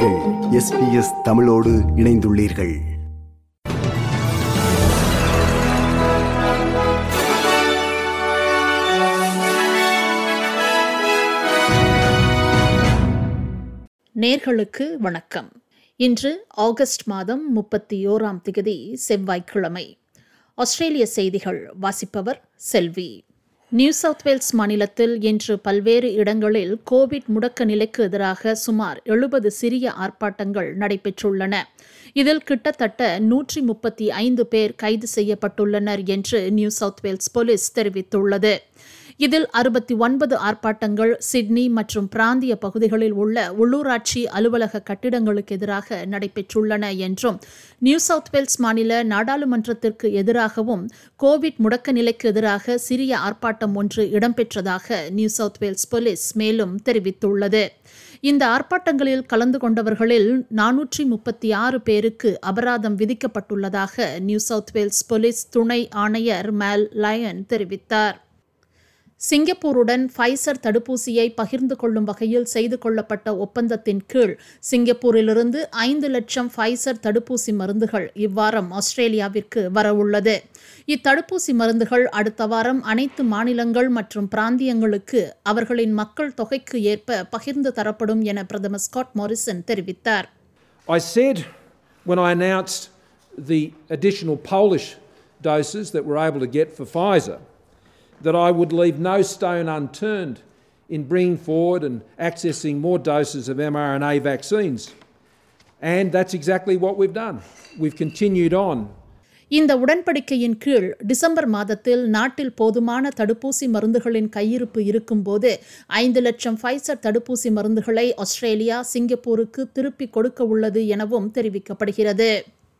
நீங்கள் எஸ்பிஎஸ் தமிழோடு இணைந்துள்ளீர்கள் நேர்களுக்கு வணக்கம் இன்று ஆகஸ்ட் மாதம் முப்பத்தி ஓராம் திகதி செவ்வாய்க்கிழமை ஆஸ்திரேலிய செய்திகள் வாசிப்பவர் செல்வி நியூ சவுத் வேல்ஸ் மாநிலத்தில் இன்று பல்வேறு இடங்களில் கோவிட் முடக்க நிலைக்கு எதிராக சுமார் எழுபது சிறிய ஆர்ப்பாட்டங்கள் நடைபெற்றுள்ளன இதில் கிட்டத்தட்ட நூற்றி முப்பத்தி ஐந்து பேர் கைது செய்யப்பட்டுள்ளனர் என்று நியூ சவுத் வேல்ஸ் போலீஸ் தெரிவித்துள்ளது இதில் அறுபத்தி ஒன்பது ஆர்ப்பாட்டங்கள் சிட்னி மற்றும் பிராந்திய பகுதிகளில் உள்ள உள்ளூராட்சி அலுவலக கட்டிடங்களுக்கு எதிராக நடைபெற்றுள்ளன என்றும் நியூ சவுத் வேல்ஸ் மாநில நாடாளுமன்றத்திற்கு எதிராகவும் கோவிட் முடக்க நிலைக்கு எதிராக சிறிய ஆர்ப்பாட்டம் ஒன்று இடம்பெற்றதாக நியூ சவுத் வேல்ஸ் போலீஸ் மேலும் தெரிவித்துள்ளது இந்த ஆர்ப்பாட்டங்களில் கலந்து கொண்டவர்களில் நானூற்றி முப்பத்தி ஆறு பேருக்கு அபராதம் விதிக்கப்பட்டுள்ளதாக நியூ சவுத் வேல்ஸ் போலீஸ் துணை ஆணையர் மேல் லயன் தெரிவித்தார் சிங்கப்பூருடன் ஃபைசர் தடுப்பூசியை பகிர்ந்து கொள்ளும் வகையில் செய்து கொள்ளப்பட்ட ஒப்பந்தத்தின் கீழ் சிங்கப்பூரிலிருந்து ஐந்து லட்சம் ஃபைசர் தடுப்பூசி மருந்துகள் இவ்வாரம் ஆஸ்திரேலியாவிற்கு வரவுள்ளது இத்தடுப்பூசி மருந்துகள் அடுத்த வாரம் அனைத்து மாநிலங்கள் மற்றும் பிராந்தியங்களுக்கு அவர்களின் மக்கள் தொகைக்கு ஏற்ப பகிர்ந்து தரப்படும் என பிரதமர் ஸ்காட் மாரிசன் தெரிவித்தார் I said when I announced the additional Polish doses that we're able to get for Pfizer that I would leave no stone unturned in bringing forward and accessing more doses of mRNA vaccines. And that's exactly what we've done. We've continued on இந்த உடன்படிக்கையின் கீழ் December மாதத்தில் நாட்டில் போதுமான தடுப்பூசி மருந்துகளின் கையிருப்பு இருக்கும்போது ஐந்து லட்சம் ஃபைசர் தடுப்பூசி மருந்துகளை ஆஸ்திரேலியா சிங்கப்பூருக்கு திருப்பிக் கொடுக்க உள்ளது எனவும் தெரிவிக்கப்படுகிறது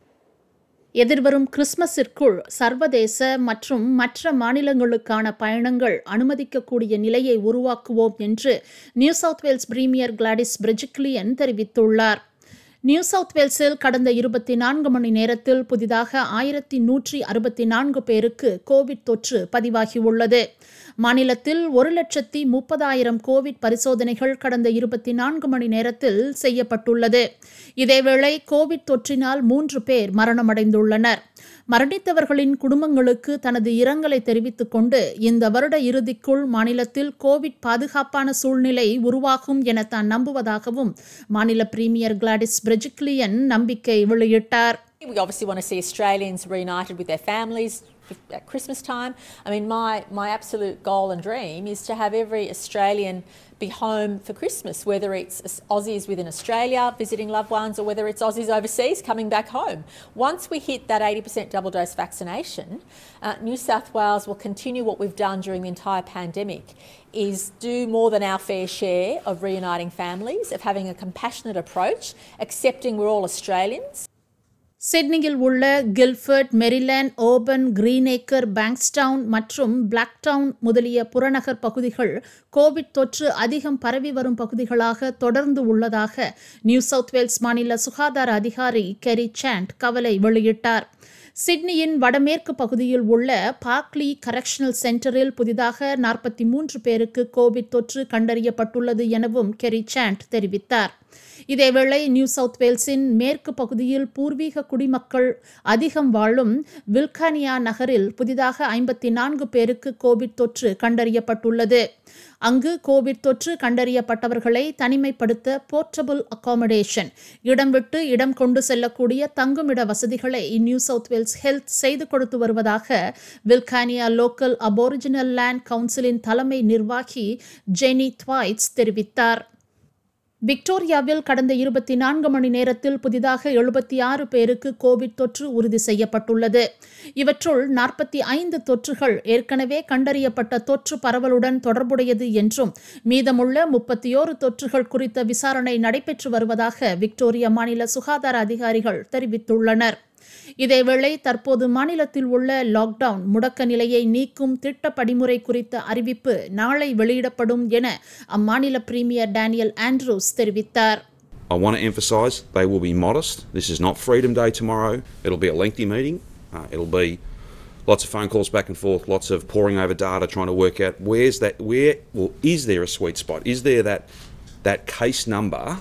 எதிர்வரும் கிறிஸ்மஸிற்குள் சர்வதேச மற்றும் மற்ற மாநிலங்களுக்கான பயணங்கள் அனுமதிக்கக்கூடிய நிலையை உருவாக்குவோம் என்று New South Wales premier Gladys Berejiklian தெரிவித்துள்ளார் நியூ சவுத் வேல்ஸில் கடந்த இருபத்தி நான்கு மணி நேரத்தில் புதிதாக ஆயிரத்தி நூற்றி அறுபத்தி நான்கு பேருக்கு கோவிட் தொற்று பதிவாகியுள்ளது மாநிலத்தில் ஒரு லட்சத்தி முப்பதாயிரம் கோவிட் பரிசோதனைகள் கடந்த இருபத்தி நான்கு மணி நேரத்தில் செய்யப்பட்டுள்ளது இதேவேளை கோவிட் தொற்றினால் மூன்று பேர் மரணமடைந்துள்ளனர் மரணித்தவர்களின் குடும்பங்களுக்கு தனது இரங்கலை தெரிவித்துக் கொண்டு இந்த வருட இறுதிக்குள் மாநிலத்தில் கோவிட் பாதுகாப்பான சூழ்நிலை உருவாகும் என தான் நம்புவதாகவும் மாநில பிரீமியர் கிளாடிஸ் பிரெஜிக்லியன் நம்பிக்கை வெளியிட்டார் We obviously want to see Australians reunited with their families at Christmas time. I mean, my, my absolute goal and dream is to have every Australian be home for Christmas, whether it's Aussies within Australia visiting loved ones or whether it's Aussies overseas coming back home. Once we hit that 80% double dose vaccination, uh, New South Wales will continue what we've done during the entire pandemic is do more than our fair share of reuniting families, of having a compassionate approach, accepting we're all Australians. சிட்னியில் உள்ள Guildford Merrylands Auburn Greenacre Bankstown மற்றும் Blacktown முதலிய புறநகர் பகுதிகள் Covid தொற்று அதிகம் பரவி வரும் பகுதிகளாக தொடர்ந்து உள்ளதாக நியூ சவுத் வேல்ஸ் மாநில சுகாதார அதிகாரி கெரி சாண்ட் கவலை வெளியிட்டார் சிட்னியின் வடமேற்கு பகுதியில் உள்ள பாக்லி கரெக்ஷனல் சென்டரில் புதிதாக நாற்பத்தி மூன்று பேருக்கு கோவிட் தொற்று கண்டறியப்பட்டுள்ளது எனவும் கெரி சாண்ட் தெரிவித்தார் இதேவேளை நியூ சவுத் வேல்ஸின் மேற்கு பகுதியில் பூர்வீக குடிமக்கள் அதிகம் வாழும் வில்கானியா நகரில் புதிதாக ஐம்பத்தி நான்கு பேருக்கு கோவிட் தொற்று கண்டறியப்பட்டுள்ளது அங்கு கோவிட் தொற்று கண்டறியப்பட்டவர்களை தனிமைப்படுத்த போர்ட்டபிள் அகாமடேஷன் இடம் விட்டு இடம் கொண்டு செல்லக்கூடிய தங்குமிட வசதிகளை நியூ சவுத் வேல்ஸ் ஹெல்த் செய்து கொடுத்து வருவதாக வில்கானியா லோக்கல் அபோரிஜினல் லேண்ட் கவுன்சிலின் தலைமை நிர்வாகி ஜெனி த்வாய்ட்ஸ் தெரிவித்தார் விக்டோரியாவில் கடந்த இருபத்தி நான்கு மணி நேரத்தில் புதிதாக எழுபத்தி ஆறு பேருக்கு கோவிட் தொற்று உறுதி செய்யப்பட்டுள்ளது இவற்றுள் நாற்பத்தி ஐந்து தொற்றுகள் ஏற்கனவே கண்டறியப்பட்ட தொற்று பரவலுடன் தொடர்புடையது என்றும் மீதமுள்ள முப்பத்தியோரு தொற்றுகள் குறித்த விசாரணை நடைபெற்று வருவதாக விக்டோரியா மாநில சுகாதார அதிகாரிகள் தெரிவித்துள்ளனர் இதேவேளை தற்போது மாநிலத்தில் உள்ள லாக்டவுன் முடக்க நிலையை நீக்கும் திட்ட படிமுறை குறித்த அறிவிப்பு நாளை வெளியிடப்படும் என அம்மாநில பிரீமியர் டேனியல் ஆண்ட்ரூஸ் தெரிவித்தார் I want to emphasise they will be modest. This is not Freedom Day tomorrow. It'll be a lengthy meeting. Uh, it'll be lots of phone calls back and forth, lots of poring over data, trying to work out where's that, where, well, is there a sweet spot? Is there that, that case number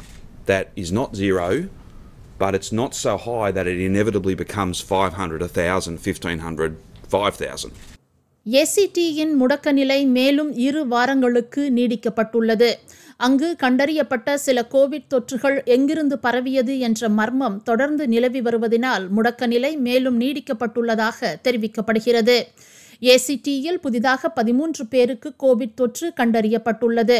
that is not zero, but it's not so high that it inevitably becomes 500, 1,000, 1,500, 5,000. ஏசிடியின் முடக்க நிலை மேலும் இரு வாரங்களுக்கு நீடிக்கப்பட்டுள்ளது அங்கு கண்டறியப்பட்ட சில Covid தொற்றுகள் எங்கிருந்து பரவியது என்ற மர்மம் தொடர்ந்து நிலவி வருவதனால் முடக்க நிலை மேலும் நீடிக்கப்பட்டுள்ளதாக தெரிவிக்கப்படுகிறது ஏசிடியில் புதிதாக பதிமூன்று பேருக்கு கோவிட் தொற்று கண்டறியப்பட்டுள்ளது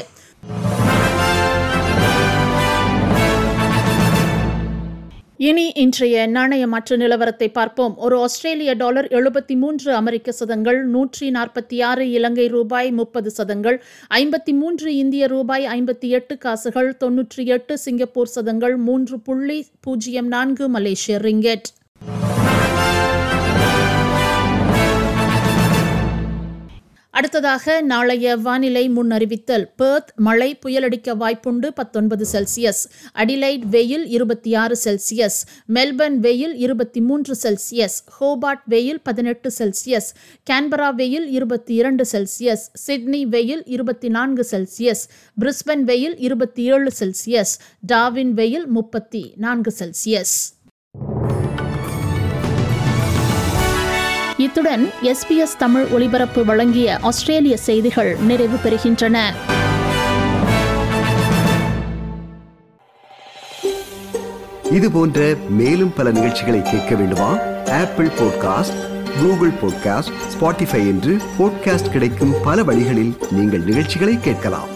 இனி இன்றைய நாணய மாற்று நிலவரத்தை பார்ப்போம் ஒரு ஆஸ்திரேலிய டாலர் எழுபத்தி மூன்று அமெரிக்க சதங்கள் நூற்றி நாற்பத்தி ஆறு இலங்கை ரூபாய் முப்பது சதங்கள் ஐம்பத்தி மூன்று இந்திய ரூபாய் ஐம்பத்தி எட்டு காசுகள் தொன்னூற்றி எட்டு சிங்கப்பூர் சதங்கள் மூன்று புள்ளி பூஜ்ஜியம் நான்கு மலேசிய ரிங்கெட் அடுத்ததாக நாளைய வானிலை முன்னறிவித்தல் பெர்த் மழை புயலடிக்க வாய்ப்புண்டு பத்தொன்பது செல்சியஸ் அடிலைட் வெயில் இருபத்தி ஆறு செல்சியஸ் மெல்பர்ன் வெயில் இருபத்தி மூன்று செல்சியஸ் ஹோபார்ட் வெயில் பதினெட்டு செல்சியஸ் கேன்பரா வெயில் இருபத்தி இரண்டு செல்சியஸ் சிட்னி வெயில் இருபத்தி நான்கு செல்சியஸ் பிரிஸ்பன் வெயில் இருபத்தி ஏழு செல்சியஸ் டாவின் வெயில் முப்பத்தி நான்கு செல்சியஸ் இத்துடன் எஸ்பிஎஸ் தமிழ் ஒலிபரப்பு வழங்கிய ஆஸ்திரேலிய செய்திகள் நிறைவு பெறுகின்றன இது போன்ற மேலும் பல நிகழ்ச்சிகளை கேட்க வேண்டுமா Apple podcast Google podcast Spotify என்று பாட்காஸ்ட் கிடைக்கும் பல வழிகளில் நீங்கள் நிகழ்ச்சிகளை கேட்கலாம்